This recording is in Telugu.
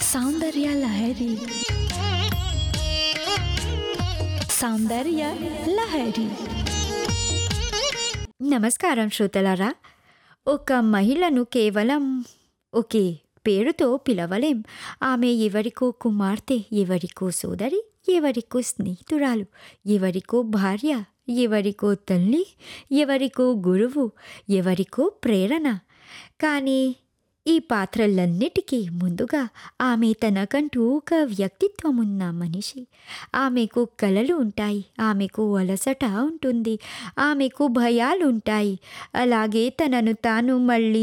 సౌందర్య లహరి సౌందర్య లహరి నమస్కారం శ్రోతలారా ఒక మహిళను కేవలం ఒకే పేరుతో పిలవలేం ఆమె ఎవరికో కుమార్తె ఎవరికో సోదరి ఎవరికో స్నేహితురాలు ఎవరికో భార్య ఎవరికో తల్లి ఎవరికో గురువు ఎవరికో ప్రేరణ కానీ ఈ పాత్రలన్నిటికీ ముందుగా ఆమె తనకంటూ ఒక వ్యక్తిత్వం ఉన్న మనిషి ఆమెకు కలలు ఉంటాయి ఆమెకు అలసట ఉంటుంది ఆమెకు భయాలు ఉంటాయి అలాగే తనను తాను మళ్ళీ